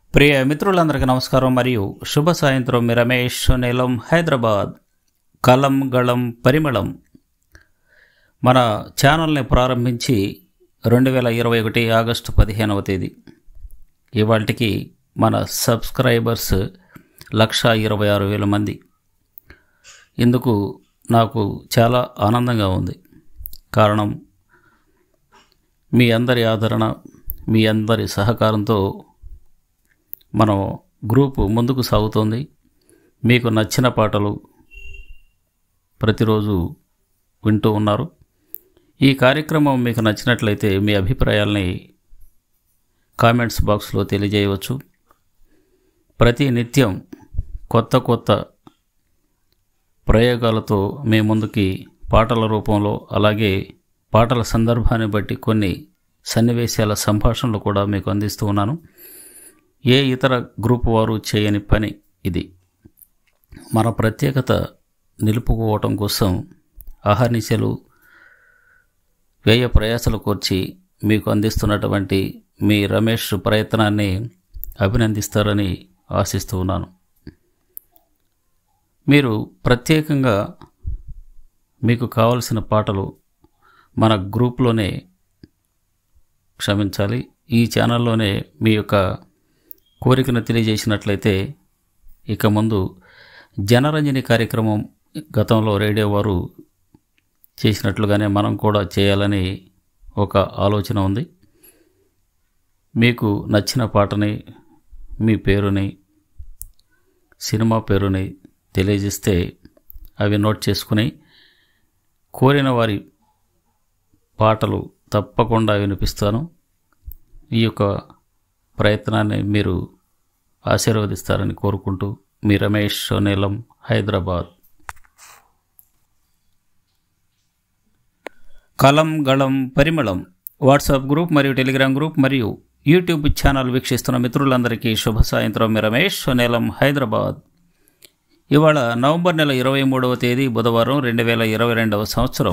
ప్రియ మిత్రులందరికీ నమస్కారం మరియు శుభ సాయంత్రం మీ రమేష్ నీలం హైదరాబాద్ కలం గళం పరిమళం మన ఛానల్ని ప్రారంభించి రెండు వేల ఇరవై ఒకటి ఆగస్టు పదిహేనవ తేదీ ఇవాళకి మన సబ్స్క్రైబర్స్ లక్ష ఇరవై ఆరు వేల మంది ఇందుకు నాకు చాలా ఆనందంగా ఉంది కారణం మీ అందరి ఆదరణ మీ అందరి సహకారంతో మనం గ్రూపు ముందుకు సాగుతోంది మీకు నచ్చిన పాటలు ప్రతిరోజు వింటూ ఉన్నారు ఈ కార్యక్రమం మీకు నచ్చినట్లయితే మీ అభిప్రాయాల్ని కామెంట్స్ బాక్స్లో తెలియజేయవచ్చు ప్రతి నిత్యం కొత్త కొత్త ప్రయోగాలతో మీ ముందుకి పాటల రూపంలో అలాగే పాటల సందర్భాన్ని బట్టి కొన్ని సన్నివేశాల సంభాషణలు కూడా మీకు అందిస్తూ ఉన్నాను ఏ ఇతర గ్రూప్ వారు చేయని పని ఇది మన ప్రత్యేకత నిలుపుకోవటం కోసం అహర్నిశలు వ్యయ ప్రయాసలు కోర్చి మీకు అందిస్తున్నటువంటి మీ రమేష్ ప్రయత్నాన్ని అభినందిస్తారని ఆశిస్తూ ఉన్నాను మీరు ప్రత్యేకంగా మీకు కావలసిన పాటలు మన గ్రూప్లోనే క్షమించాలి ఈ ఛానల్లోనే మీ యొక్క కోరికను తెలియజేసినట్లయితే ఇక ముందు జనరంజని కార్యక్రమం గతంలో రేడియో వారు చేసినట్లుగానే మనం కూడా చేయాలని ఒక ఆలోచన ఉంది మీకు నచ్చిన పాటని మీ పేరుని సినిమా పేరుని తెలియజేస్తే అవి నోట్ చేసుకుని కోరిన వారి పాటలు తప్పకుండా వినిపిస్తాను ఈ యొక్క ప్రయత్నాన్ని మీరు ఆశీర్వదిస్తారని కోరుకుంటూ మీ రమేష్ నీలం హైదరాబాద్ కలం గళం పరిమళం వాట్సాప్ గ్రూప్ మరియు టెలిగ్రామ్ గ్రూప్ మరియు యూట్యూబ్ ఛానల్ వీక్షిస్తున్న మిత్రులందరికీ శుభ సాయంత్రం మీ రమేష్ నీలం హైదరాబాద్ ఇవాళ నవంబర్ నెల ఇరవై మూడవ తేదీ బుధవారం రెండు వేల ఇరవై రెండవ సంవత్సరం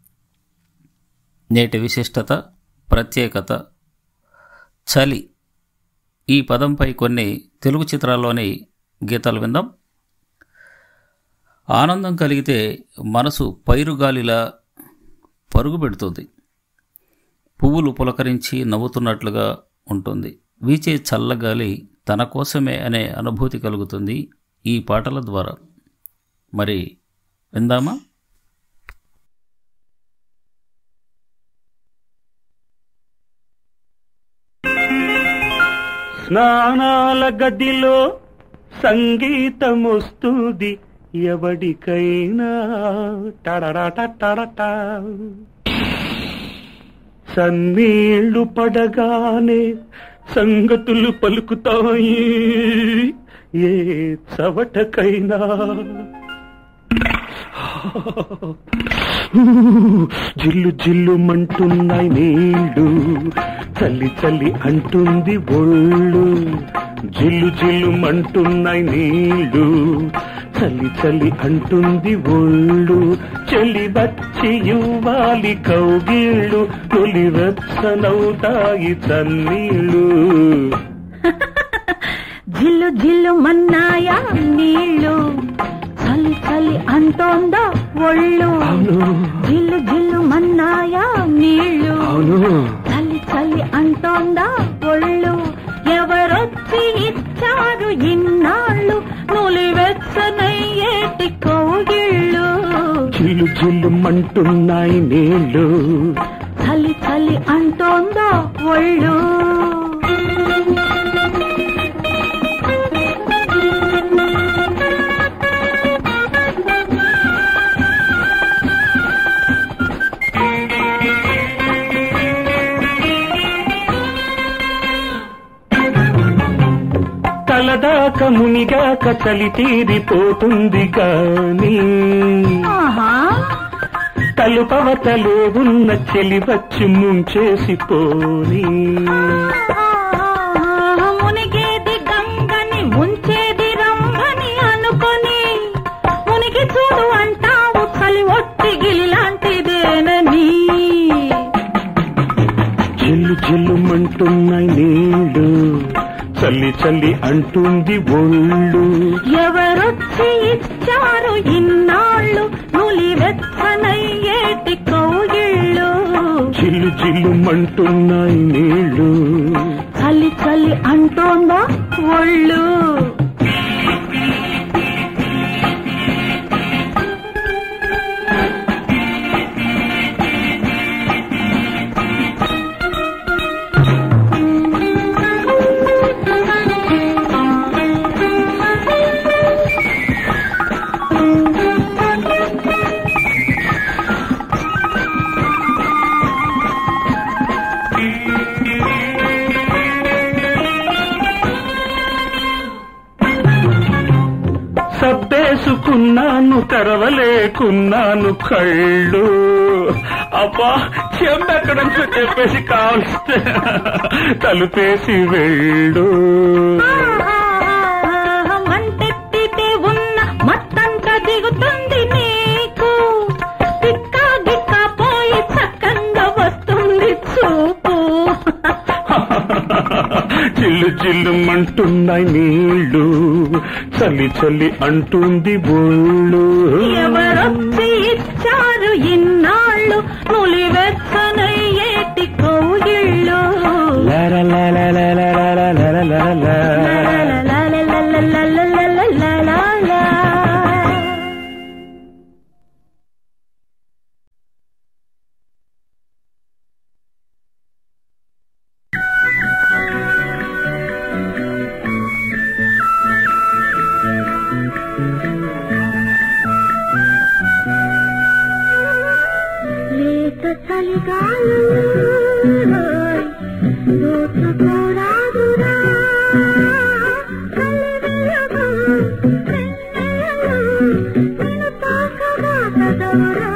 నేటి విశిష్టత ప్రత్యేకత చలి ఈ పదంపై కొన్ని తెలుగు చిత్రాల్లోని గీతాలు విందాం ఆనందం కలిగితే మనసు పైరుగాలిలా పరుగు పెడుతుంది పువ్వులు పులకరించి నవ్వుతున్నట్లుగా ఉంటుంది వీచే చల్లగాలి తన కోసమే అనే అనుభూతి కలుగుతుంది ఈ పాటల ద్వారా మరి విందామా స్నానాల గదిలో సంగీతమొస్తుంది ఎవడికైనా టడరటటడట సన్నీళ్లు పడగానే సంగతులు పలుకుతాయి ఏ చవటకైనా జిల్లు జిల్లు మంటున్నాయి నీళ్ళు చల్లి చల్లి అంటుంది ఒళ్ళు జిల్లు జిల్లు మంటున్నాయి నీళ్ళు చల్లి చల్లి అంటుంది ఒళ్ళు చెలి వచ్చి ఇవ్వాలి కౌగిళ్ళు తొలి రచ్చనవుతాయి తన్నీళ్ళు జిల్లు జిల్లు మన్నాయా నీళ్ళు చలి చలి అంటోందా ఒళ్ళు అవును జిల్లు జిల్లు మన్నాయా నీళ్ళు అవును చలి చలి అంటోందా ఒళ్ళు ఎవరొచ్చి ఇచ్చారు ఇన్నాళ్ళు నులివెచ్చనయ్యేటి కౌగిళ్ళు జిల్లు జిల్లు మంటున్నాయి నీళ్ళు చలి చలి అంటోందా ఒళ్ళు తలదాక మునిగాక చలి తీరిపోతుంది కానీ ఆహా తలుపవతలో ఉన్న చెలి వచ్చి ముంచేసి పోని మునిగేది గంగని ముంచేది రంగని అనుకొని మునిగి చూడు అంటావు చలి ఒట్టి గిలిలాంటిదేనని జిల్లు జిల్లు మంటున్నాయి నీళ్ళు చల్లి చల్లి అంటుంది ఒళ్ళు ఎవరొచ్చి ఇచ్చారు ఇన్నాళ్ళు నులివెచ్చనయ్యేటి కౌగిళ్ళు చిల్లు చిల్లు మంటున్నాయి నీళ్ళు చలి చలి అంటోందా ఒళ్ళు సర్దేసుకున్నాను తెరవలేకున్నాను కళ్ళు అబ్బా చెంబెక్కడ చెప్పేసి కావలిస్తే తలుపేసి వెళ్ళు మంటెత్తితే ఉన్న మత్తంతా దిగుతుంది నీకు తిక్క గిక్క పోయి చక్కంగా వస్తుంది చూపు చిల్లు చిల్లు మంటున్నాయి నీళ్ళు చల్లి చల్లి అంటుంది బోళ్ళు ఎవరొచ్చి ఇచ్చారు ఇన్నాళ్ళు నులివెచ్చనయ్యేటి కౌగిళ్ళు లాల లాల లాల లాల లాల లాల. లాలాలాలాలాలాలాలాలాలా. లేత చలిగాలు దోచుకోరాదురా కలవెలగు వెన్నెలలు నిన్ను తాకగా కదవురా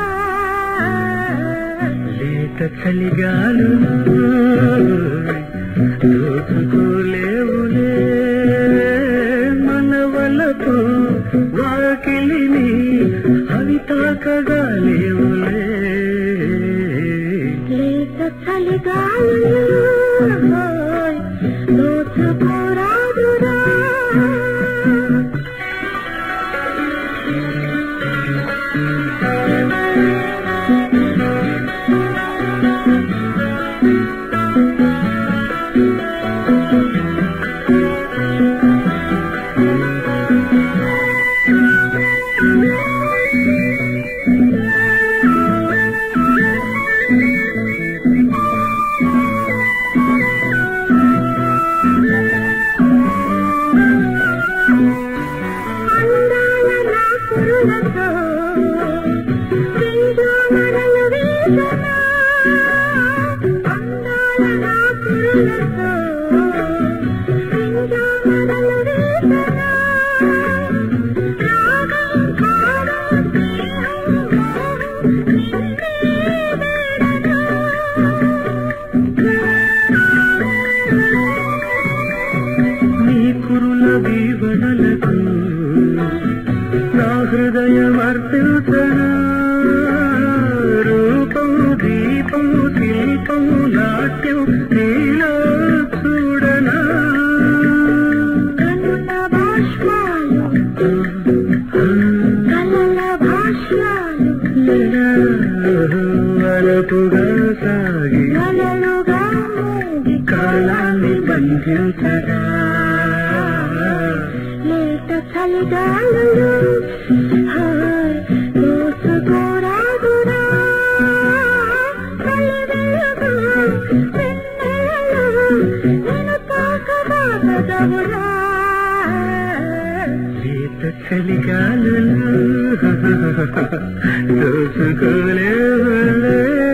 లేత చలిగాలు దోచుకోలేవులే మనవలపు వాకిలిని అవి తాకగా లేవులే లేత చలిగాలు దోచుకోరాదురా అందాల నా కురులతో పింజామరలు వేసనా అందాల నా కురులతో పింజామరలు వేసనా రాగం కారం స్నేహం మోహం నిన్నే వేడనా నీ కురుల వీవడలకు నా హృదయం అర్పించనా రూపం దీపం శిల్పం నాట్యం నీలో చూడనా కనుల బాష్పాలు కలల భాష్యాలు అలపుగా సాగి కలలుగా మోగి కాలాన్ని బంధించగా లేత చలిగాలులు హాయ్ దోచుకోరాదురా చలివెలుగు వెన్నెలలు నిన్ను తాకగా కదవురా లేత చలిగాలులు దోచుకోలేవలే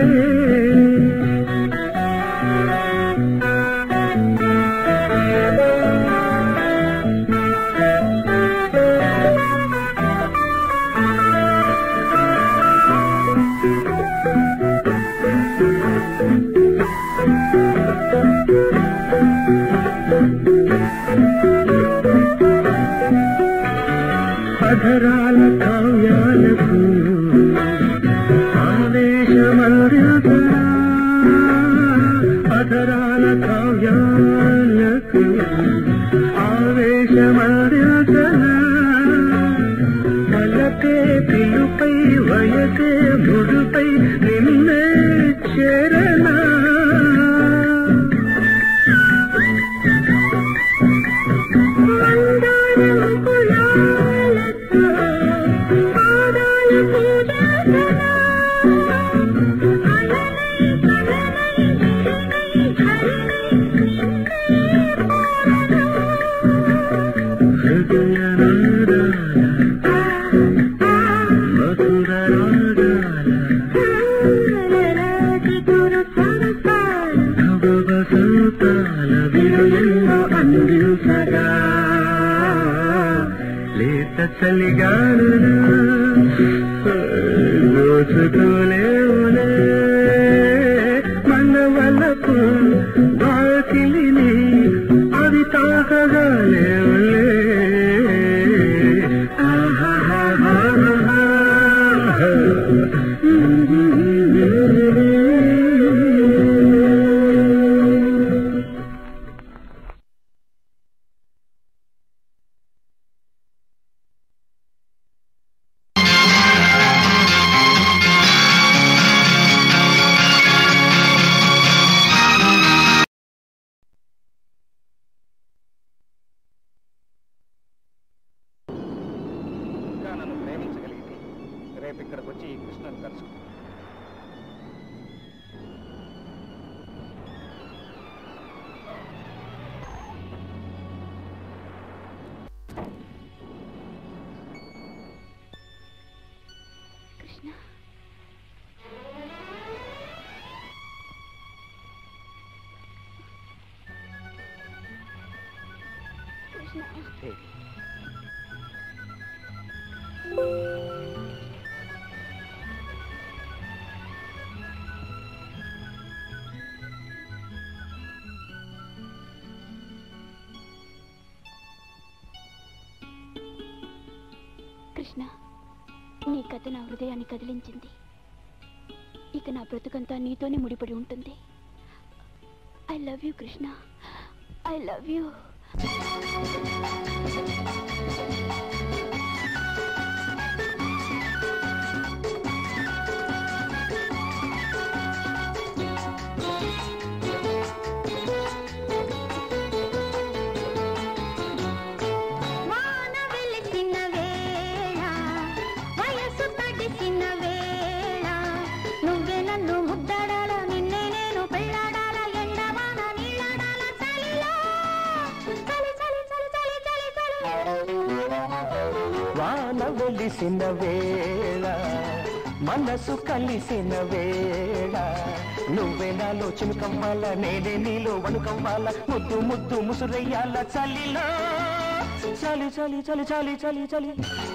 అధరాల కావ్యాలకు ఆవేశమందించనా అధరాల కావ్యాలకు చల్లమారించనా తలపే పిలుపై వయసే ముడుపై నిన్నే చేరనా మందారం కులాలతో పాదాలు పూజాసనా అలనై కలనై చిన్నై హరిణై కృష్ణై పాడనా హృదయ మధుర రాగాల నవ వసంతాల విలువెన్నో అందించగా లేత చలిగాలులు దోచుకోలేవులే మనవలకు వాకిలిని అవి తాకగాలేవులే ఇంకా నన్ను ప్రేమించగలిగితే రేపు ఇక్కడికి వచ్చి ఈ కృష్ణను కలుసుకో కృష్ణ కృష్ణ కృష్ణ నీ కథ నా హృదయాన్ని కదిలించింది ఇక నా బ్రతుకంతా నీతోనే ముడిపడి ఉంటుంది I love you Krishna I love you వాన వెలిసిన వేళ వయసు తడిసిన వేళ నువ్వే నన్ను ముద్దడాల నిన్నే నేను పెళ్ళాడాల ఎండవాన నీళ్ళాడాల చలిలో చలి చలి చలి చలి చలి చలి వాన వెలిసిన వేళ మనసు కలిసిన వేళ నువ్వే నాలో చినుకవ్వాల నేనే నీలో వణుకవ్వాల ముద్దు ముద్దు ముసురయ్యాల చలిలో చలి చలి చలి చలి చలి చలి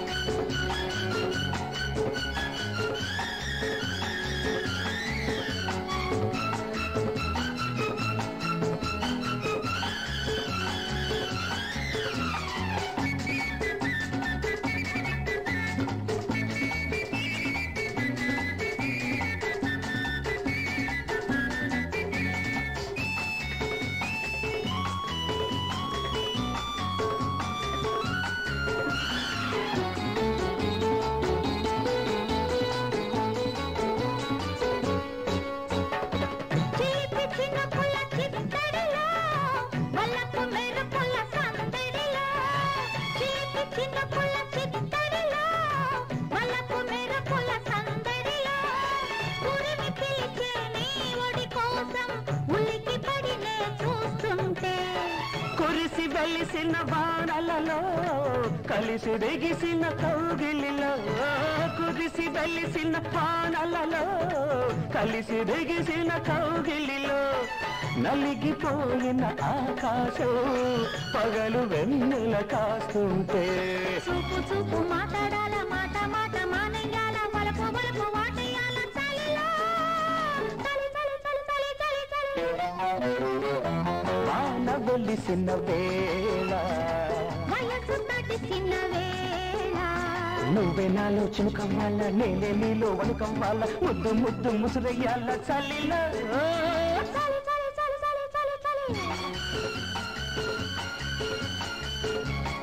చీపి చినుకుల చిత్తడిలో వల్లపు మెరుపుల సందడిలో చీపి చినుకుల చిత్తడిలో వల్లపు మెరుపుల సందడిలో ఉరిమి పిలిచే నీ ఒడి కోసం ఉలికి పడినే చూస్తుంటే కురిసి వెలిసిన వానలలో కలిసి దిగిసిన కౌగిలిలో కురిసి వెలిసిన వానలలో కలిసి దిగిసిన కౌగిలిలో నలిగిపోయిన ఆకాశం పగలు వెన్నెల కాస్తుంటే చూపు చూపు మాట్లాడాల మాట మాట మానేయాల వలపు వలపు వాటేయాల చలిలో చలి చలి చలి చలి చలి చలి వాన వెలిసిన వేళ వయసు దాటిసిన వేళ నువ్వే నాలో చినుకవ్వాల నేనే నీలో వణుకవ్వాల ముద్దు ముద్దు ముసురయ్యాల చలిలో చలి చలి చలి చలి చలి చలి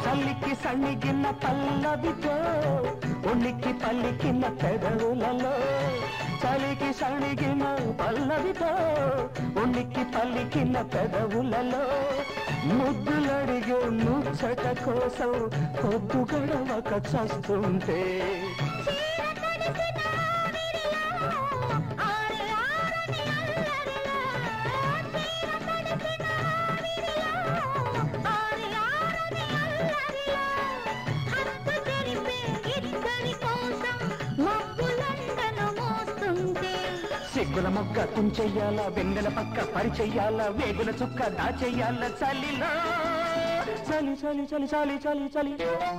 చల్లికి సణిగిన పల్లవితో ఉనికి పల్లికిన పెదవులలో చలికి సణిగిన పల్లవితో ఉనికి పల్లికిన పెదవులలో ముద్దులడిగే ముచ్చట కోసం పొద్దు గడవక చస్తుంటే సిగ్గుల మొక్క తుంచెయ్యాల వెన్నెల పక్క పరిచెయ్యాల వేగుల చుక్క దాచెయ్యాల చలిలో చలి చలి చలి చలి చలి చలి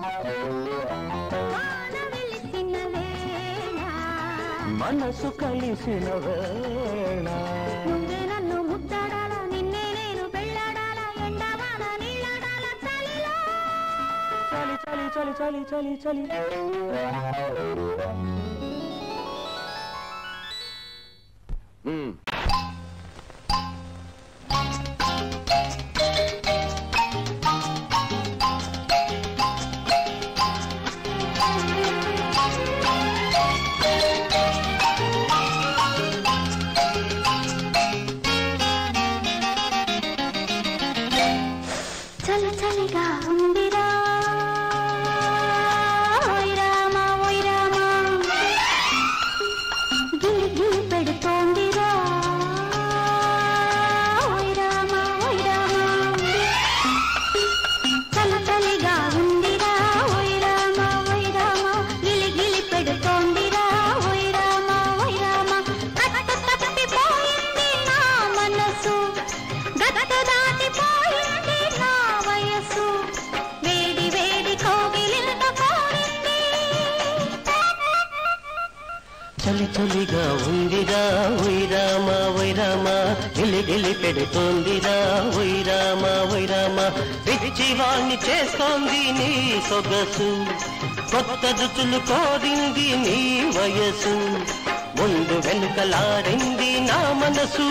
మనసు కలిసిన వేళ నువ్వే నన్ను ముద్దాడాల నిన్నే నేను పెళ్ళాడాల ఎండవాన నీళ్ళాడాల చలిలో చలి చలి చలి చలి చలి చలి చలి చలిగా ఉందిరా ఓయ్ రామా ఓయ్ రామా గిలి గిలి పెడుతోందిరా ఓయ్ రామా ఓయ్ రామా చలి చలిగా ఉందిరా ఓయ్ రామా ఓయ్ రామా గిలి గిలి పెడుతోందిరా ఓయ్ రామా ఓయ్ రామా కట్టు తప్పిపోయింది నా మనసు గట్టు దాటిపోయింది నా వయసు వేడి వేడి కోగిలింత కోరింది చలి చలిగా ఉందిరా వైరామా వైరామా గిలి గిలి పెడుతోందిరా వైరామా వైరామా పిచ్చివాణ్ణి చేస్తోంది నీ సొగసు కొత్త రుచులు కోరింది నీ వయసు ముందు వెనుకలాడింది నా మనసు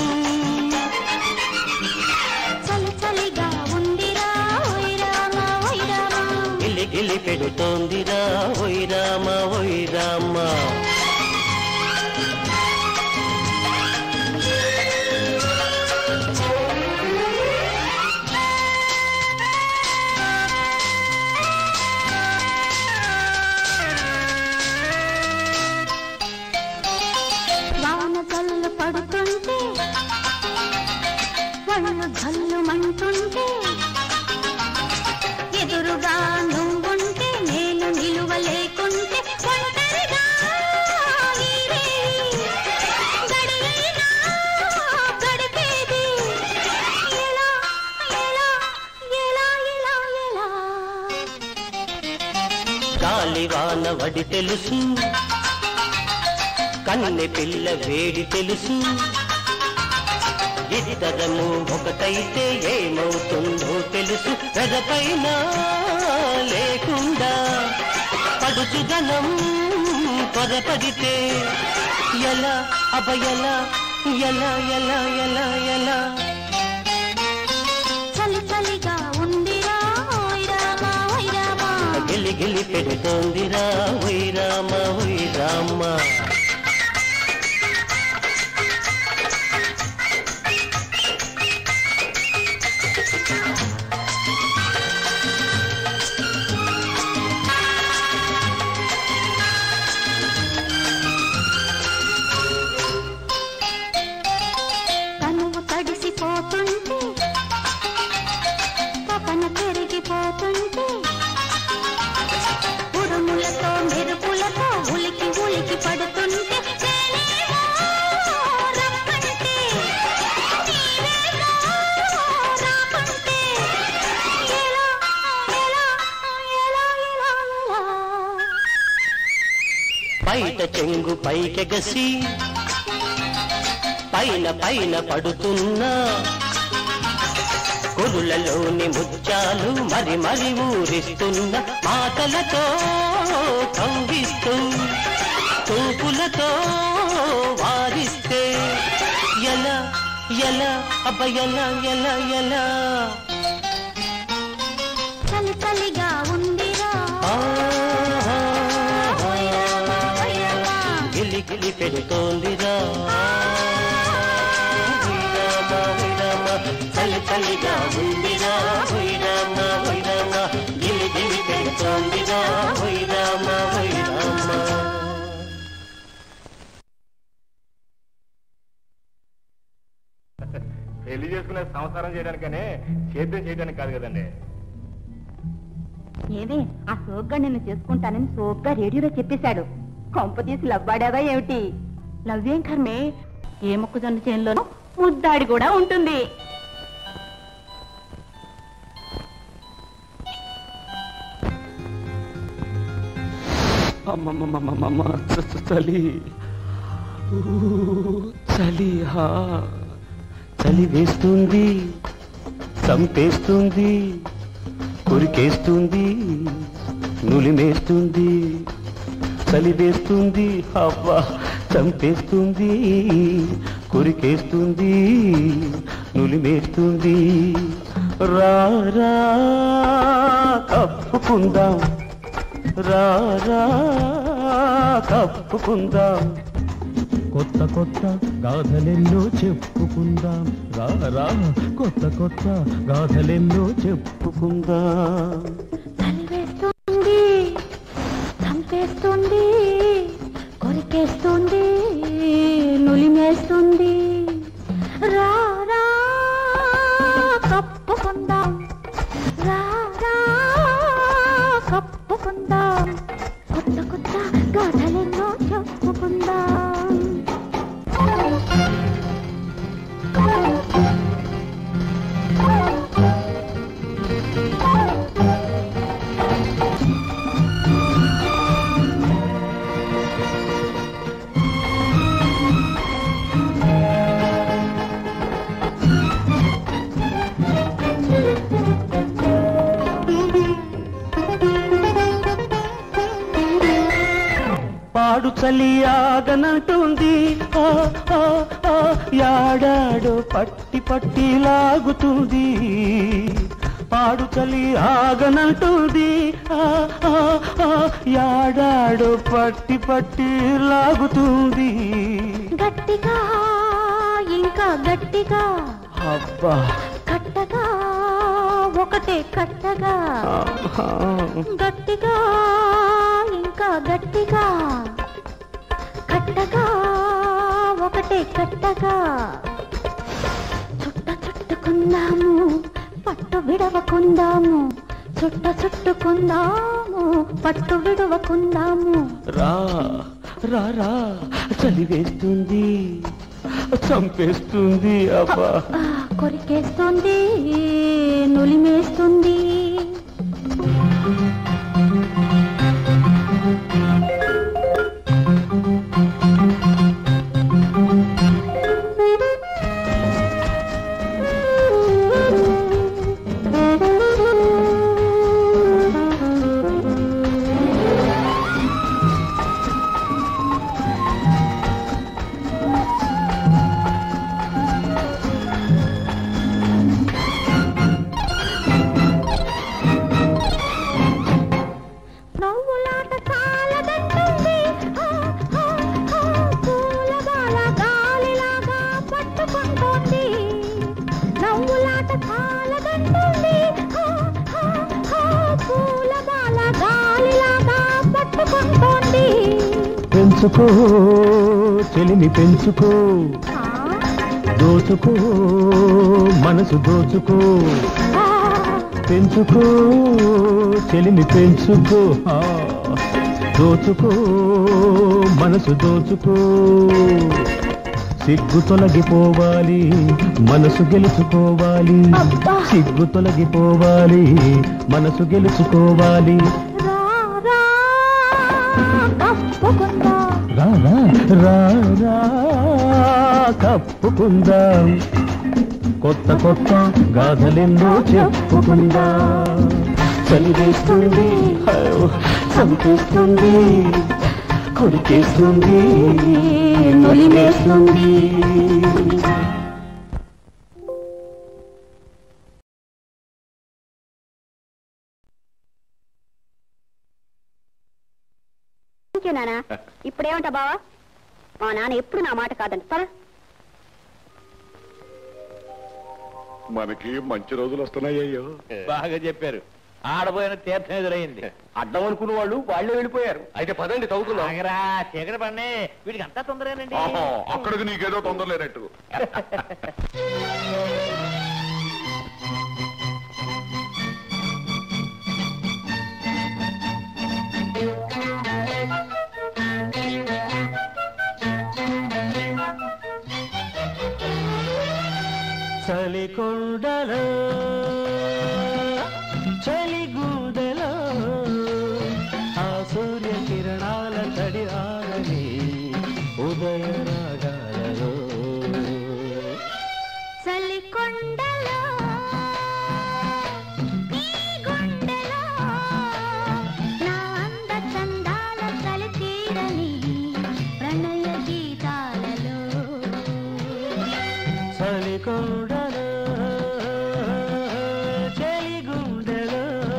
చలి చలిగా ఉందిరా ఓయ్ రామా ఓయ్ రామా గిలి గిలి పెడుతోందిరా వైరామా వైరామా వాన జల్లు పడుతుంటే వళ్ళు జల్లు మంటుంటే ఎదురుగా నువ్వుంటే నేను నిలువ లేకుంటే ఒంటరిగా నీవే గడియైనా గడిపేది ఎలా ఎలా ఎలా ఎలా ఎలా గాలివాన వడి తెలుసు కన్నె పిల్ల వేడి తెలుసు ఇద్దరము ఒకటైతే ఏమవుతుందో తెలుసు పెదపైన లేకుండా పడుచుదనం పొరపడితే ఎలా అబ ఎలా ఎలా ఎలా ఎలా ఎలా చలి చలిగా ఉందిరా ఓయ్ రామా ఓయ్ రామా గిలి గిలి పెడుతోందిరా వైరామ వైరామ తనువు తడిసిపోతుంటే తపన పెరిగిపోతుంటే ఉరుములతో మెరుపులతో ఉలికి ఉలికి పడుతుంటే నేనేమో రమ్మంటే, నీవేమో రాకుంటే, ఎలా, ఎలా, ఎలా, ఎలా, ఎలా? బయట చెంగు పైకెగసి పైన పైన పడుతున్నా కురులలోని ముత్యాలు మరి మరి ఊరిస్తున్న మాటలతో కవ్విస్తూ చూపులతో వారిస్తే ఎలా ఎలా అబ్బ ఎలా ఎలా ఎలా చలి చలి చలిగా ఉందిరా గిలి గిలి పెడుతోందిరా హుయిరామా, హుయిరామా, చలి చలిగా ఉందిరా హుయిరామా, హుయిరామా, గిలి గిలి పెడుతోందిరా హుయిరామా, హుయిరామా. పెళ్లి చేసుకునే సంసారం చేయడానికనే సేద్యం చేయడానికి కాదు కదండి ఏమే ఆ సోగ్గా నిన్ను చేసుకుంటానని సోగ్గా రేడియోలో చెప్పేశాడు కొంప తీసి లవ్వాడావా ఏమిటి లవ్వేం కర్మే ఏ మొక్కజొన్న చేనులోనూ ముద్దాడి కూడా ఉంటుంది అమ్మమ్మమ్మమ్మమ్మ చ- చ- చలి ఊ, చలి హా చలి వేస్తుంది చంపేస్తుంది కొరికేస్తుంది నులిమేస్తుంది చలి వేస్తుంది అవ్వా చంపేస్తుంది కొరికేస్తుంది నులిమేస్తుంది రా రా కప్పుకుందాం రా రా కప్పుకుందాం కొత్త కొత్త గాథలెన్నో చెప్పుకుందాం రా రా కొత్త కొత్త గాథలెన్నో చెప్పుకుందాం చలివేస్తుంది చంపేస్తుంది కొరికేస్తుంది నులిమేస్తుంది రా రా కప్పుకుందాం రా రా కప్పుకుందాం కొత్త కొత్త గాథలెన్నో చెప్పుకుందాం పాడు చలి ఆగనంటుంది ఆ, ఆ, ఆ, యాడాడో పట్టి పట్టి లాగుతుంది పాడు చలి ఆగనంటుంది ఆ, ఆ, ఆ, యాడాడో పట్టి పట్టి లాగుతుంది గట్టిగా ఇంకా గట్టిగా అబ్బా కట్టగా ఒకటే కట్టగా ఆహా. గట్టిగా ఇంకా గట్టిగా కట్టగా ఒకటే కట్టగా చుట్ట చుట్టుకుందాము పట్టు విడవకుందాము చుట్ట చుట్టుకుందాము పట్టు విడవకుందాము రా రా రా చలి వేస్తుంది చంపేస్తుంది అబ్బా ఆ, కొరికేస్తుంది నులిమేస్తుంది నవ్వులాట చాలదంటుంది ఆ, ఆ, ఆ, పూలబాల గాలిలాగా పట్టుకుంటోంది నవ్వులాట చాలదంటుంది ఆ, ఆ, ఆ, పూలబాల గాలిలాగా పట్టుకుంటోంది పెంచుకో చెలిని పెంచుకో ఆ, దోచుకో మనసు దోచుకో ఆ, పెంచుకో చెలిని పెంచుకో ఆ, దోచుకో మనసు దోచుకో సిగ్గు తొలగిపోవాలి మనసు గెలుచుకోవాలి అబ్బా. సిగ్గు తొలగిపోవాలి మనసు గెలుచుకోవాలి రా రా కప్పుకుందా రా రా రా రా కప్పుకుందాం కొత్త కొత్త గాథలెన్నో చెప్పుకుందాం చలివేస్తుంది అయ్యో, చంపేస్తుంది కొరికేస్తుంది నులిమేస్తుంది థ్యాంక్ యూ నానా ఇప్పుడేమంటా బావా మా నాన్న ఎప్పుడు నా మాట కాదండి పద మనకి మంచి రోజులు వస్తున్నాయ్యో బాగా చెప్పారు ఆడపోయిన తీర్థం ఎదురైంది అడ్డం అనుకున్న వాళ్ళు వాళ్ళే వెళ్ళిపోయారు అయితే పదండి తవ్వుకుందాం ఆగరా చీకటి పడినే వీడికి అంతా తొందరేనండి ఆహా, అక్కడికి నీకేదో తొందర లేనట్టు చలికొండలో చలిగూడలో ఆ సూర్య కిరణాల తడి ఆరని ఉదయ రాగాలలో చలికొండలో నీ గుండెలో నా అంద చందాల చలి తీరని ప్రణయ గీతాలలో చలికొండలో చలిగుండెలో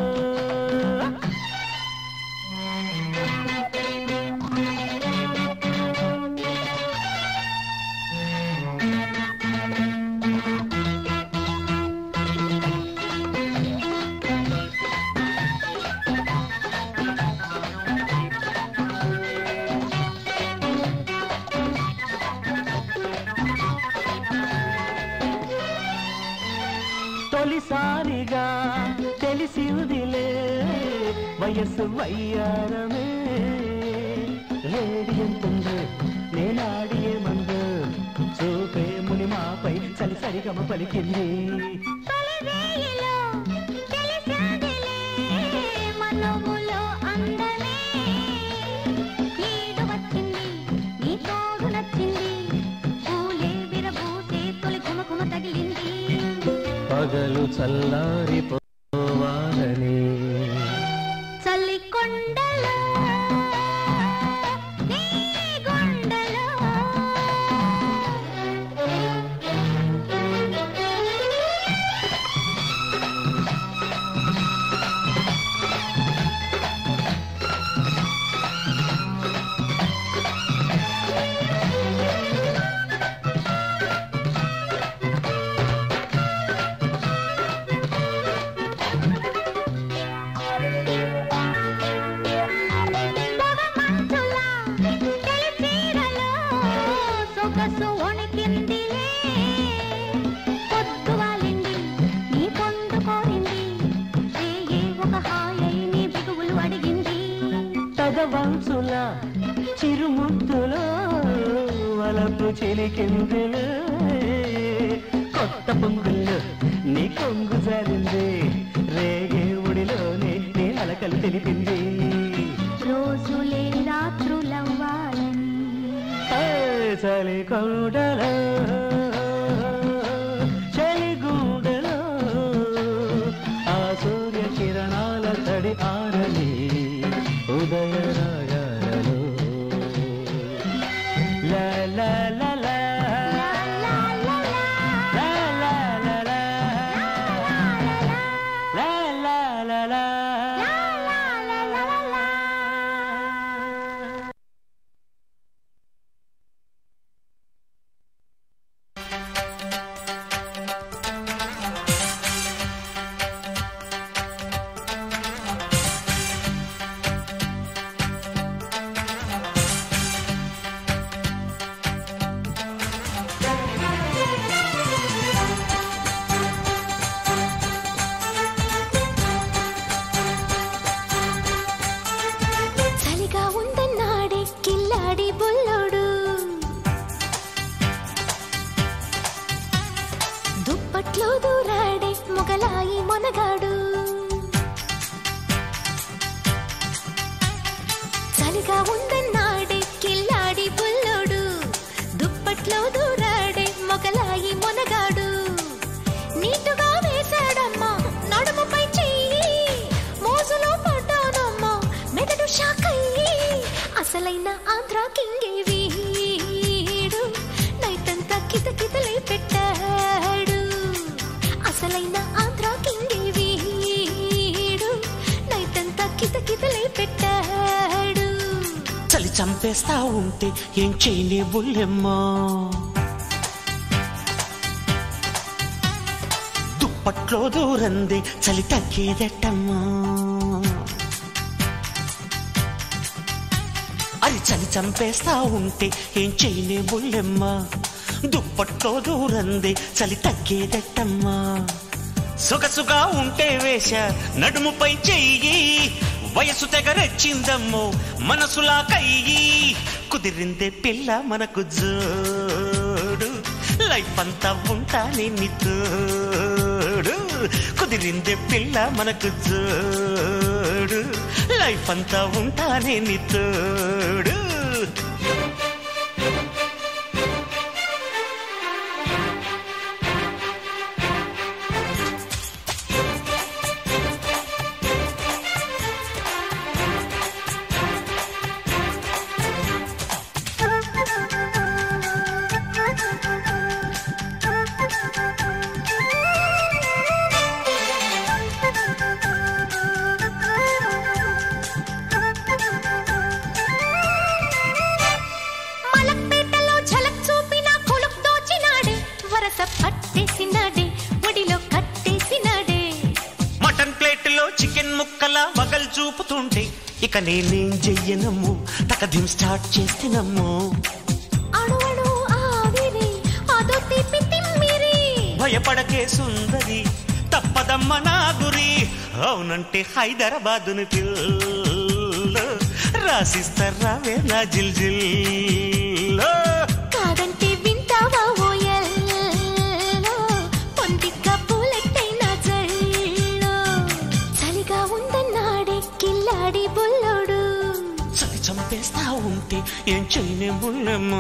తొలిసారిగా తెలిసిందిలే వయస్సు వయ్యారమే రేడియంతుందో నేనాడియే మందు చూపే ముని మాపై చలి సరిగమ పలికింది తొలివేయిలో తెలిసిందిలే మనములో అందమే ఈడు వచ్చింది నీ తోడు నచ్చింది పూలే విరబూసే తొలి ఘుమఘుమ తగిలింది పగలు చల్లారిపోవాలని చలికొండలో నీ గుండెలో పొగమంచులా తెలిచీరలో సొగసు వణికిందిలే పొద్దు వాలింది నీ పొందు కోరింది రేగే ఒక హాయై నీ బిగువులు అడిగింది తగవంచుల చిరుముద్దులో వలపు చిలికిందులు కొత్త పొంగుల్లో నీ కొంగు జారింది రేగే ఉడిలోనే నీ అలకలు తెలిపింది రోజులే రాత్రులవ్వాలని చలి కొండలో చలిగూడలో ఆ సూర్య కిరణాల తడి ఆరని ఉదయ రాగాలలో లా లా లా లా లా లా లా లా లా లా లా లా చలిగా ఉందన్నాడే కిల్లాడి బుల్లోడు దుప్పట్లో దూరాడే మొగలాయి మొనగాడు చలిగా ఉందన్నాడే కిల్లాడి బుల్లోడు దుప్పట్లో దూరాడే మొగలాయి మొనగాడు నీటుగా వేశాడమ్మా నడుముపై చెయ్యి మోజులో పడ్డానమ్మా మెదడు షాకయ్యి అసలైన ఆంధ్ర కింగే వీడు నైటంతా కిత కితలే పెట్టాడు అసలైన ఆంధ్ర కింగే వీడు నైటంతా కిత కితలే పెట్టాడు చంపేస్తా ఉంటే ఏం చేయలే బుల్లెమ్మా దుప్పట్లో దూరంది చలి తగ్గేదట్టమ్మా అది చలి చంపేస్తా ఉంటే ఏం చేయలే బుల్లెమ్మా దుప్పట్లో దూరంది చలి తగ్గేదట్టమ్మా సొగసుగా ఉంటే వేష నడుముపై చెయ్యి వయసు తెగరెచ్చిందమ్మో మనసులా కయ్యి కుదిరిందే పిల్ల మనకు జోడు లైఫ్ అంతా ఉంటానే నీ తోడు కుదిరిందే పిల్ల మనకు జోడు లైఫ్ అంతా ఉంటానే నీ తోడు మలక్పేటలో ఝలక్ చూపిన కొలుక్ దోచినాడే వరస పట్టేసినాడే ఒడిలో కట్టేసినాడే మటన్ ప్లేట్లో చికెన్ ముక్కల వగల్ చూపుతుంటే ఇక నేనేం చెయ్యనమ్ము తకదిం స్టార్ట్ చేసినమ్ము అణువణు ఆవిరి అదో తీపి తిమ్మిరి భయపడకే సుందరి తప్పదమ్మ నా గురి అవునంటే హైదరాబాదుని పిల్ల రాసిస్తారావే నా జిల్ జిల్ కాదంటే వింటావా ఓయల్లో పొందిక పూలెట్టైన జల్లో చలిగా ఉందన్నాడే కిల్లాడి బుల్లోడు చలి చంపేస్తా ఉంటే ఏం చేయనే ముళ్ళమ్మా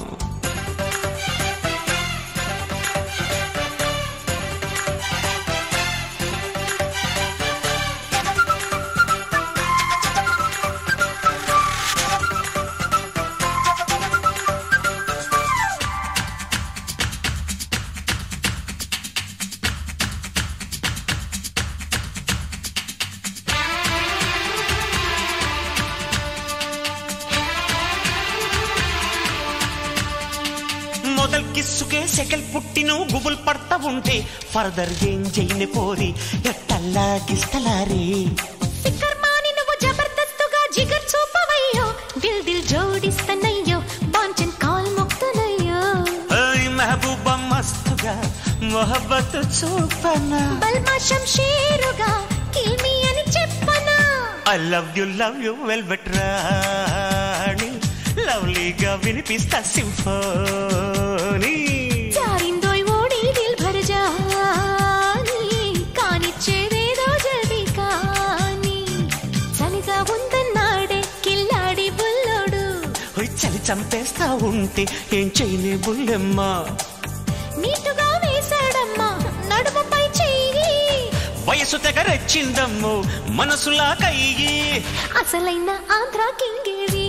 మొదల్ కిస్సుకే సెకల్ పుట్టిను గుబుల్ పడతా ఉంటే ఫర్దర్ ఏం చేయని పోరి ఎట్టల్లా గిస్తలారే ఫికర్ మాని నువ్వు జబర్దస్తుగా జిగర్ చూపవయ్యో దిల్ దిల్ జోడిస్తనయ్యో బాంచన్ కాల్ మొక్తనయ్యో ఓయ్ మెహబూబా మస్తుగా మొహబ్బత్ చూపనా బల్మా షంషీరుగా కిల్ మీ అని చెప్పనా I love you love you velvet రాణి లవ్లీగా వినిపిస్తా సింఫోనీ జారిందోయ్ ఓడి దిల్ భర్ జాని కానిచ్చేదేదో జల్దీ కాని చలిగా ఉందన్నాడే కిల్లాడి బుల్లోడు ఓయ్ చలి చంపేస్తా ఉంటే ఏం చేయలే బుల్లెమ్మా నీటుగా వేశాడమ్మా నడుముపై చెయ్యి వయసు తెగరెచ్చిందమ్ము మనసులా కయ్యి అసలైన ఆంధ్ర కింగేడి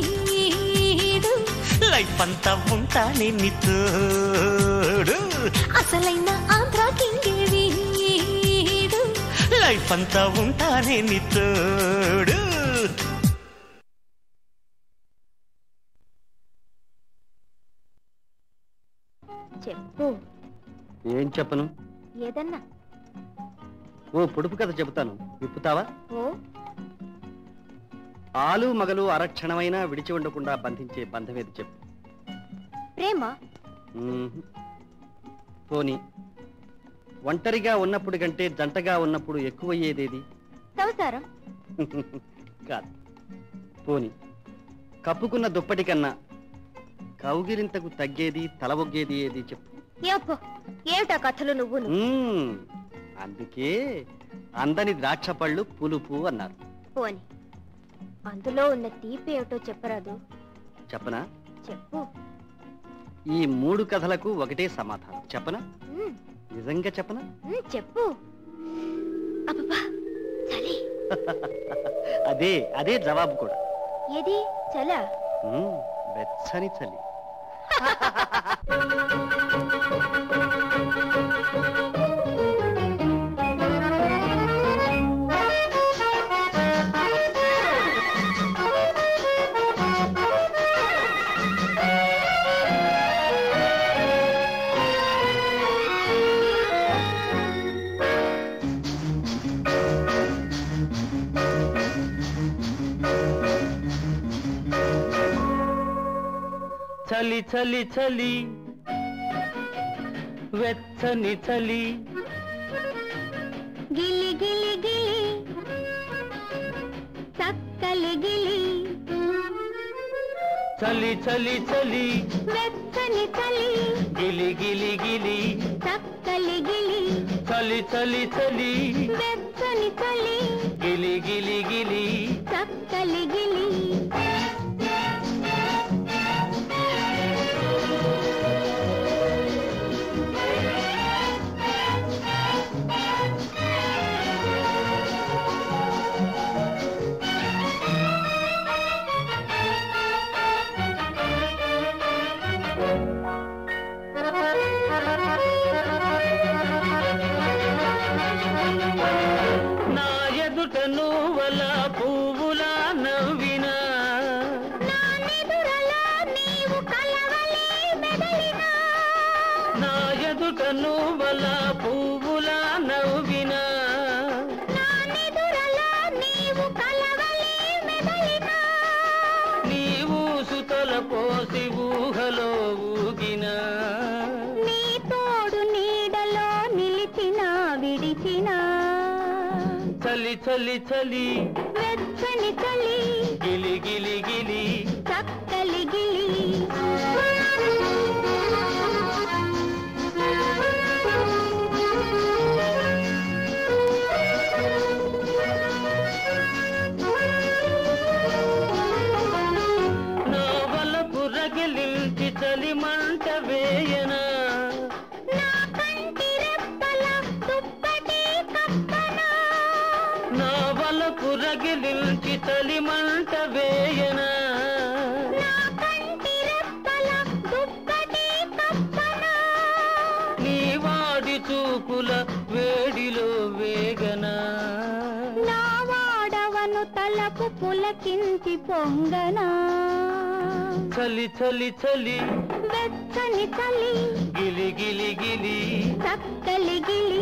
లైఫ్ అంతా ఉంటానే నీ తోడు అసలైన ఆంధ్ర కింగేడి లైఫ్ అంతా ఉంటానే నీ తోడు చెప్పు ఏం చెప్పను ఏదన్నా ఓ పొడుపు కథ చెబుతాను విప్పుతావా ఓ ఆలు మగలు అరక్షణమైనా విడిచి ఉండకుండా బంధించే బంధమేది చెప్పు ప్రేమ మ్మ్హ్. పోనీ ఒంటరిగా ఉన్నప్పుడు కంటే జంటగా ఉన్నప్పుడు ఎక్కువయ్యేదేది సంసారం కాదు పోని కప్పుకున్న దుప్పటి కన్నా కౌగిలింతకు తగ్గేది తల ఒగ్గేది ఏది చెప్పు ఏపో ఏమిటా కథలు నువ్వు మ్మ్. అందుకే అందని ద్రాక్ష పళ్ళు పులుపు అన్నారు పోని అందులో ఉన్న తీపి ఏమిటో చెప్పరాదు చెప్పనా చెప్పు ఈ మూడు కథలకు ఒకటే సమాధానం చెప్పనా మ్, నిజంగా చెప్పనా మ్, చెప్పు అబ్బా చలి అదే అదే జవాబు కూడా ఏది చలా మ్మ్. వెచ్చని చలి చలి చలి చలి వెచ్చని చలి గిలి గిలి గిలి చక్కలి గిలి చలి చలి చలి వెచ్చని చలి గిలి గిలి గిలి చక్కలి గిలి చలి చలి చలి వెచ్చని చలి గిలి గిలి గిలి చక్కలి గిలి నా ఎదుట నువ్వల పువ్వులా నవ్వినా నిదురలో నీవు కలవలే మెదలినా నా ఎదుట నువ్వల పువ్వులా నవ్వినా నా నిదురలో నీవు కలవలే మెదలినా నీవు సుతల పోసి ఊహలో ఊగినా నీ తోడు నీడలో నిలిచిన విడిచిన చలి చలి చలి వెచ్చని చలి గిలి గిలి గిలి చక్కలి గిలి నా వలపు రగిలించి చలి మంట వేయనా నా కంటి రెప్పల దుప్పటి కప్పనా నా వలపు రగిలించి చలి మంట వేయనా నా కంటి రెప్పల దుప్పటి కప్పనా నీ వాడి చూపుల వేడిలో వేగనా నా వాడవను తలకు పులకించి పొంగనా చలి చలి చలి వెచ్చని చలి గిలి గిలి గిలి చక్కలి గిలి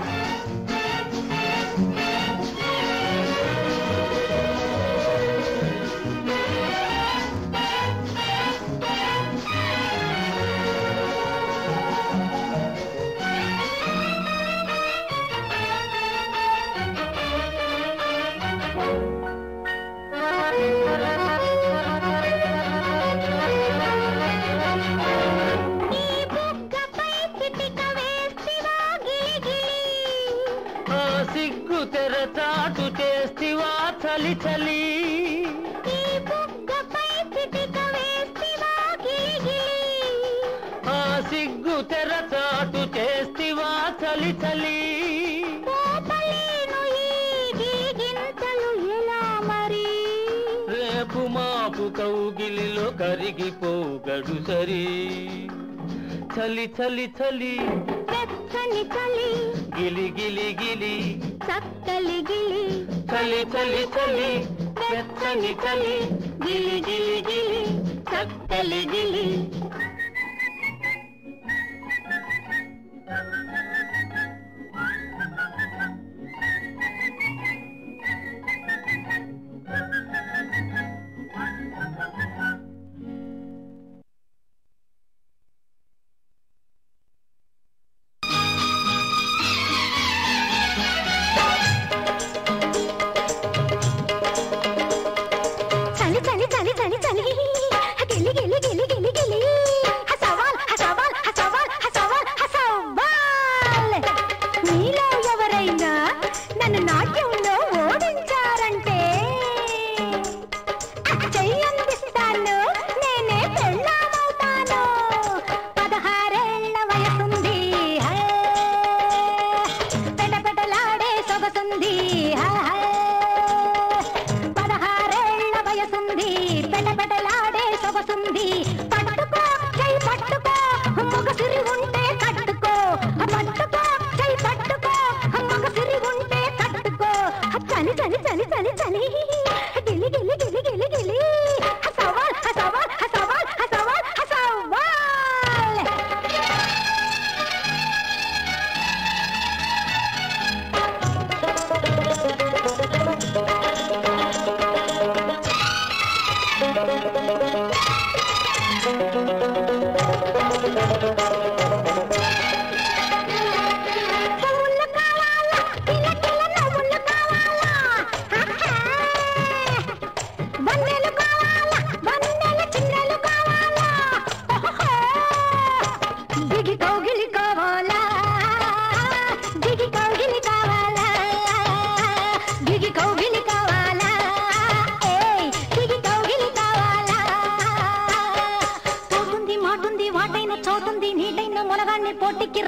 ఈ బుగ్గపై చిటిక వేస్తివా గిలిగిలి ఆ సిగ్గు తెర చాటు చేస్తివా చలి చలి ఈ బుగ్గపై చిటిక వేస్తివా గిలిగిలి ఆ సిగ్గు తెర చాటు చేస్తివా చలి చలి పోపలేను ఈ గిలిగింతలు ఎలా మరి రేపు మాపు కౌగిలిలో కరిగిపోగడు సరి చలి చలి చలి వెచ్చని చలి గిలి గిలి గిలి చక్కలి గిలి చలి చలి చలి వెచ్చని చలి గిలి గిలి గిలి చక్కలి గిలి చలి చలి చలి చలి చలి గిలి గిలి గిలి గిలి గిలి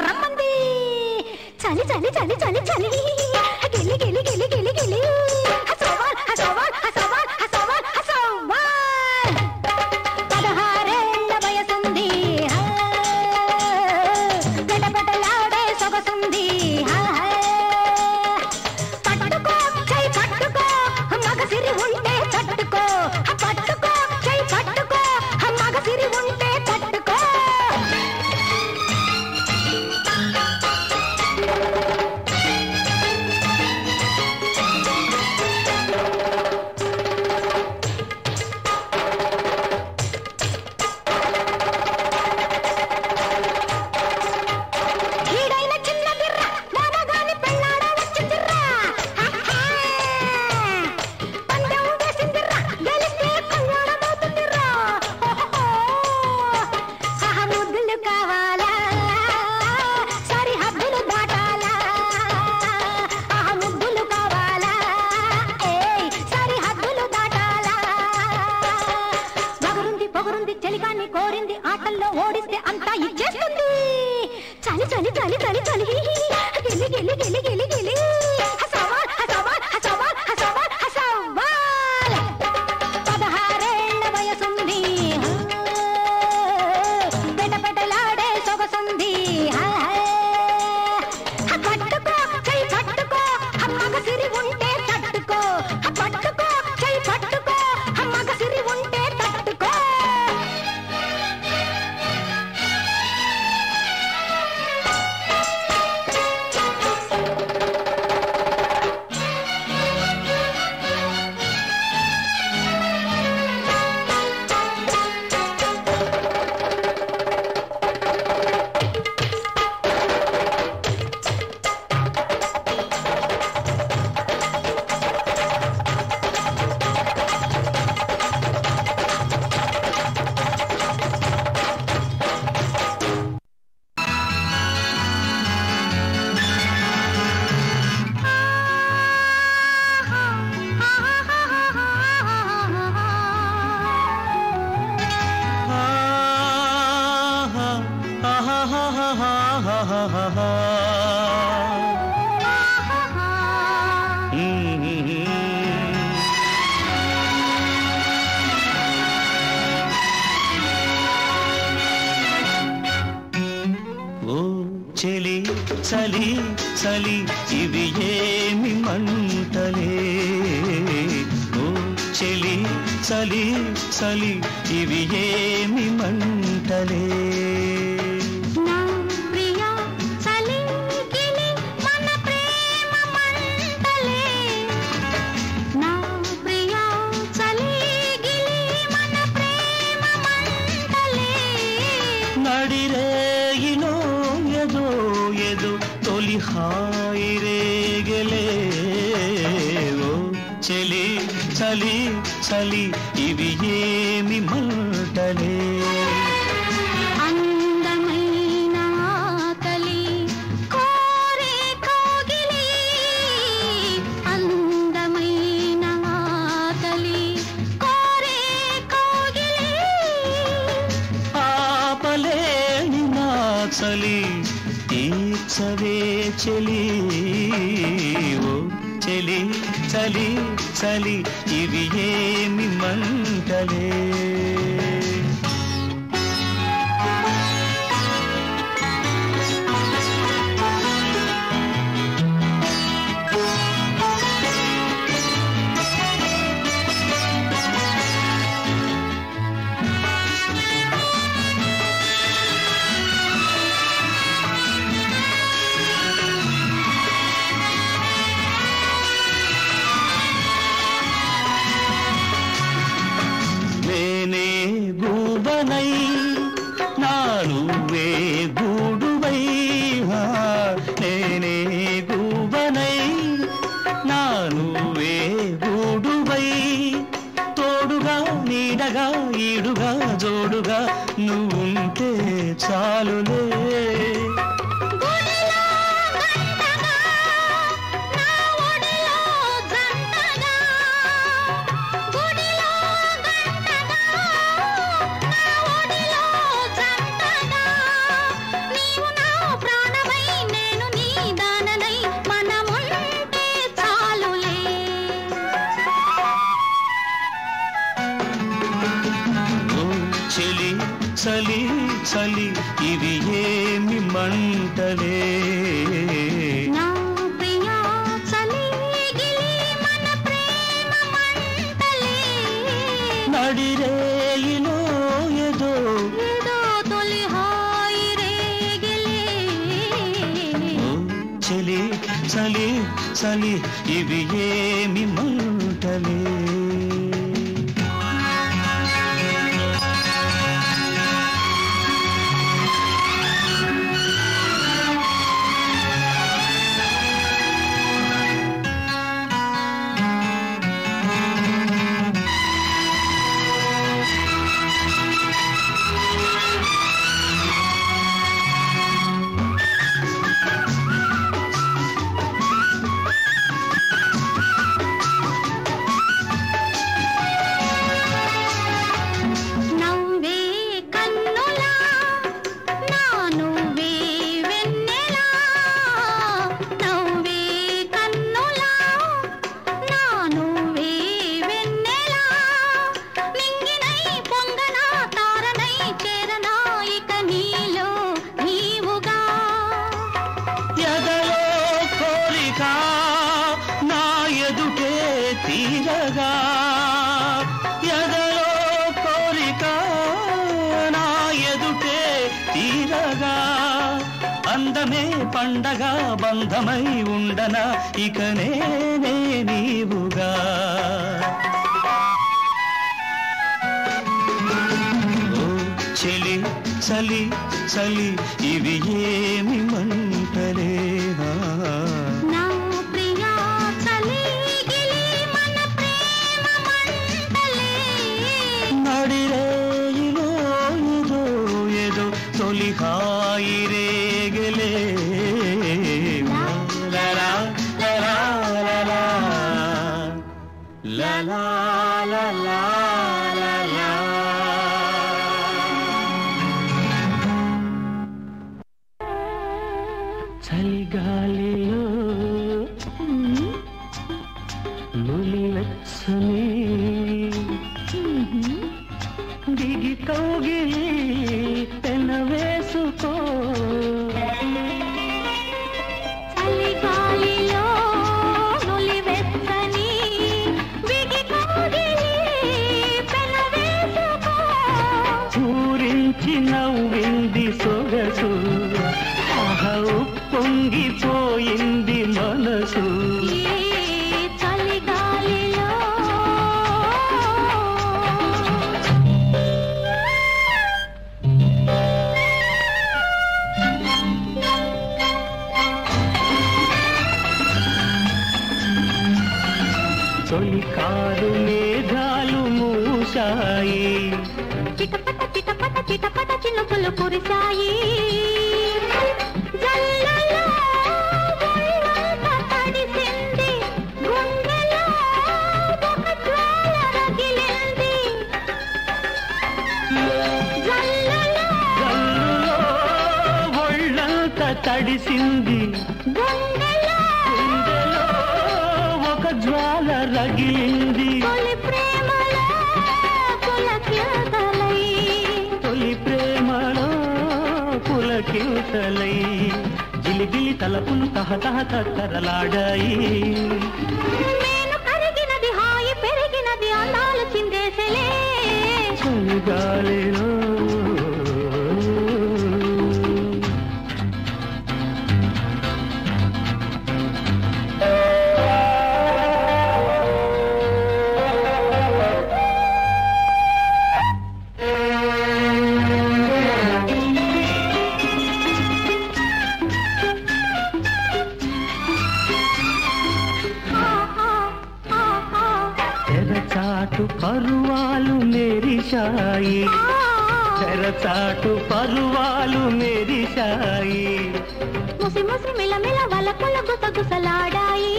రమ్మంది చలి చలి చలి చలి చలి గిలి గిలి గిలి గిలి గిలి హసవాల్ హసవాల్ హసవాల్ హసవాల్ హసవాల్ పదహారేళ్ల వయసుంది హా. గడబడలాడే సొగసుంది హా, హా. పట్టుకో చై పట్టుకో మగసిరి ఉంటే తట్టుకో పట్టుకో చై పట్టుకో మగసిరి ఉంటే తట్టుకో ఈడైన చిన్న బిర్ర దానగాని పెళ్ళాడ వచ్చి తిర్ర పందెం వేసిందిర్ర గెలిస్తే కళ్యాణమవుతుందిర్ర ఆహా ముద్దులు కావాలా సరిహద్దులు దాటాలా ఆహా ముద్దులు కావాలా ఏయ్ సరిహద్దులు దాటాలా పొగరుంది పొగరుంది చలిగాన్ని కోరింది ఆటల్లో ఓడిస్తే అంతా ఇచ్చేస్తుంది చలి చలి చలి చలి చలి గిలి గిలి గిలి గిలి గిలి హసవాల్ హసవాల్ హసవాల్ హసవాల్ హసవాల్ పదహారేళ్ల వయసుంది పెటపెటలాడే సొగసుంది హా, హా. పట్టుకో చై పట్టుకో మగసిరి ఉంటే తట్టుకో పట్టుకో చై పట్టుకో మగసిరి ఉంటే తట్టుకో ఓ చెలి చలి చలి ఇవి ఏమి మంటలే ఓ చెలి చలి చలి ఇవి ఏమి మంటలే నా ప్రియా చలి గిలి మన ప్రేమ మంటలే నా ప్రియా చలి గిలి మన ప్రేమ మంటలే నడిరేగినో ఎదో ఎదో తొలి హాయి రేగలే ఓ చెలి చలి చలి ఇవి ఏమి మంటలే అందమైన ఆకలి కోరే కోగిలి అందమైన ఆకలి కోరే కోగిలి ఆపలేని నా చలి తీర్చవే చెలి ఓ చెలి చలి చలి ఇవి ఏమి మంటలే నేనే గూబనై నానువే గూడువై హా, నేనే గూబనై నానువే గూడువై తోడుగా నీడగా ఈడుగా జోడుగా నువ్వుంటే చాలులే గుడిలో గంటగా నా ఒడిలో జంటగా గుడిలో గంటగా నా ఒడిలో జంటగా నీవు నా ప్రాణమై చలి చలి ఇవి ఏమి మంటలే నా ప్రియా చలిగిలి మన ప్రేమ మంటలే నడిరేయిలో ఏదో ఏదో తొలి హాయి రేగిలే ఓ చలి చలి చలి ఇవి ఏమి మంటలే నవ్వే కన్నులా నా నువ్వే వెన్నెలా నవ్వే కన్నులా నా నువ్వే వెన్నెలా నింగినై పొంగనా తారనై చేరనా ఇక నీలో నీవుగా ఎదలో కోరిక నా ఎదుటే తీరగా ఎదలో కోరిక నా ఎదుటే తీరగా అందమే పండగ బంధమై ఉండనా ఇక నేనే నీవుగా ఓ చెలి చలి చలి ఇవి ఏమి మంటలేనా నా ప్రియా చలిగిలి మన ప్రేమ మంటలే నడిరేయిలో ఏదో ఏదో తొలి హాయి రేగలే లలా, లలా, లలా. లలా, లలా, లలా. చలిగాలిలో నులివెచ్చని దిగి కౌగిలి పెనవేసుకో చలిగాలిలో నులివెచ్చని విగి కోగిలి పెనవేసుకో పూరించి నవ్వింది సొగసు ఆహ ఉప్పొంగిపోయింది మనసు ఈ చలిగాలిలో తొలి కారు మేఘాలు మూసాయి చిటపట చిటపట చిటపట చినుకులు కురిశాయి జల్లలో ఒళ్ళంతా తడిసింది గుండెలో ఒక జ్వాల రగిలింది జల్లలో కళ్ళులో ఒళ్ళంత తడిసింది గుండెలో గుండెలో ఒక జ్వాల రగిలింది తొలి ప్రేమలో పులకింతలై తొలి ప్రేమలో పులకింతలై జిలిబిలి తలపులు తహతహ తత్తరలాడాయి నేను కరిగినది హాయి పెరిగినది అందాలు చిందేసలే చలిగాలిలో తెరచాటు పరువాలు మెరిశాయి తెరచాటు పరువాలు మెరిశాయి ముసి ముసి మిలమిల వలపుల గుసగుసలాడాయి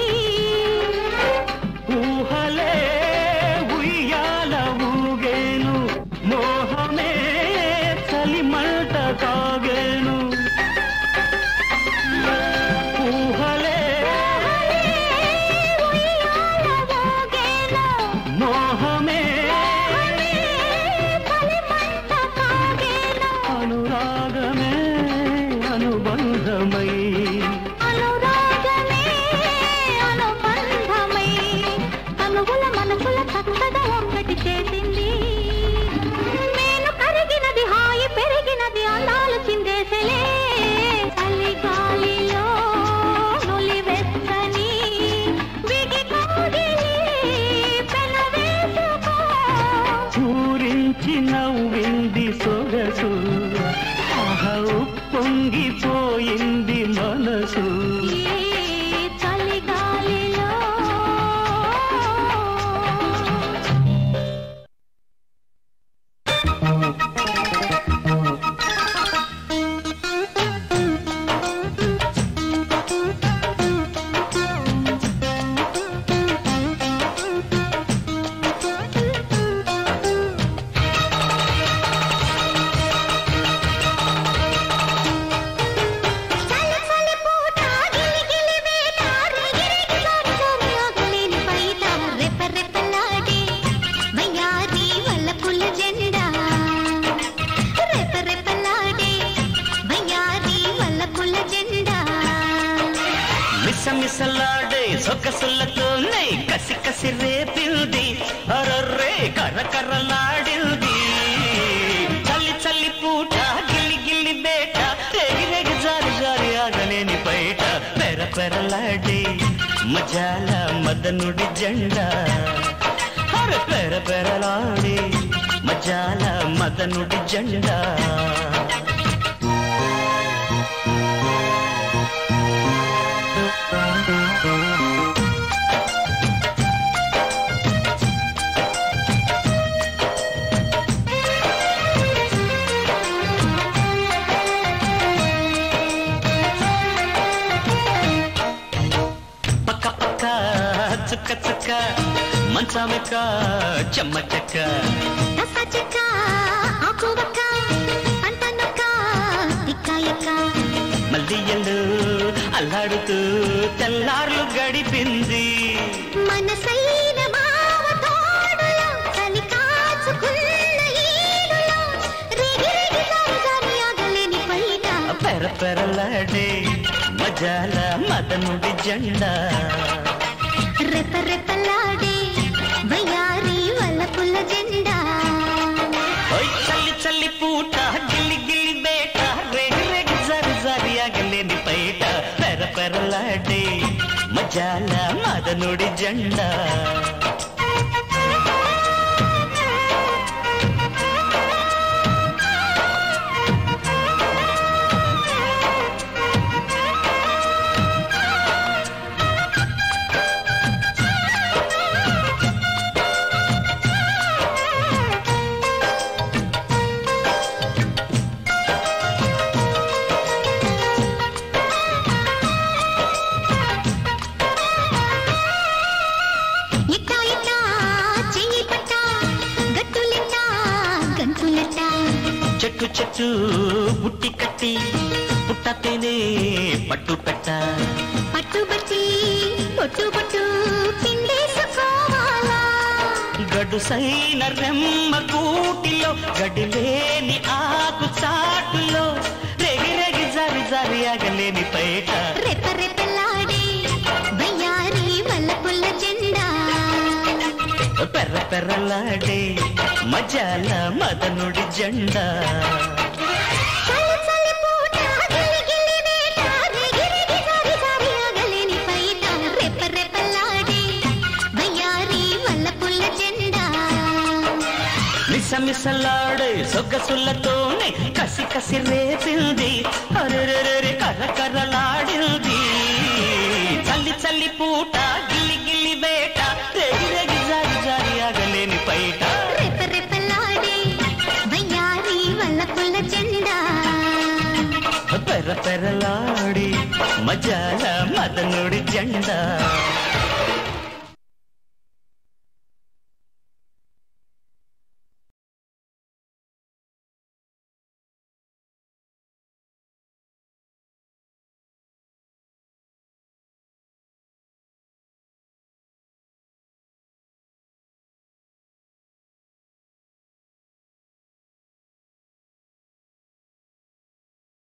ఊహలే ఉయ్యాల ఊగేను మోహమే చలిమంట కాగేను ఊహలే మోహమే చలిమంట కాగేను నవ్వింది సొగసు ఆహా పొంగిపోయింది మనసు చలిగాలిలో చలి చలి పూట గిలి గిలి వేట రిగిరిగి సారి సారి ఆగలేని బయట రెప రెపలాడే వయ్యారి వల్లపుల జెండా రెప రెపలాడే వయ్యారి వల్లపుల జెండా మిస మిసలాడే సొగసులతోనే కసి కసి రేపింది అరర్రే కర్ర కర్రలాడింది చల్లి చల్లి పూట గిల్లి గిల్లి బేట రేగి రేగి జారి జారి ఆగలేని బయట పెర పెరలాడే మజాల మదనుడి జెండా అరే పెర పెరలాడే మజాల మదనుడి జెండా పక్క పక్క చుక్క చుక్క మంచమెక్క చెమ్మ చెక్క కసచక ఆకువక పంటనక తిక్కాయక మల్లియలు అల్లాడుతూ తెల్లార్లు గడిపింది మనసైన మావ తోడులో చలి కాచుకున్న ఈడులో రేగి రేగి సారి సారి ఆగలేని బయట పెర పెరలాడే మజాల మదనుడి జెండా రెప రెపలాడే వయ్యారి వల్లపుల్ల జెండా ఓయ్ చల్లి చల్లి పూట గిల్లి గిల్లి బేట రేగి రేగి జరి జరి ఆగలేని పైట పెర పెరలాడే మజాల మదనుడి జెండా ఇట్టా ఇట్టా చెయ్యి పట్ట గట్టులెట్ట గంతులెట్ట చెట్టు చెట్టు బుట్టి కట్టి పుట్టతేనే పట్టు పెట్ట పట్టుబట్టి పొట్టు పొట్టు పిండేసుకోవాలా గడు సైన రెమ్మ కూటిలో గడిలేని ఆకు చాటులో రెగి రెగి జరి జరి ఆగలేని పైట రెప రెపలాడే వయ్యారి వల్లపుల్ల జెండా పెర్ర పెర్రలాడే మజాల మదనుడి జెండా చలి చలి పూట గిలి గిలి వేట రేగి రేగి సారి సారి ఆగలేని పైట రెప రెపలాడే వయ్యారి వల్లపుల్ల జెండా మిస మిసలాడే సొగ్గసులతోనే కసి కసి రేపింది అరెరెరెరె కర్ర కర్రలాడింది చల్లి చల్లి పూట గిల్లి గిల్లి వేట రేగి రేగి జారి జారి ఆగలేని పైట రెప రెపలాడే వయ్యారి వల్లపుల్ల జెండా పెర్ర పెర్రలాడి మజాల మదనుడి జెండా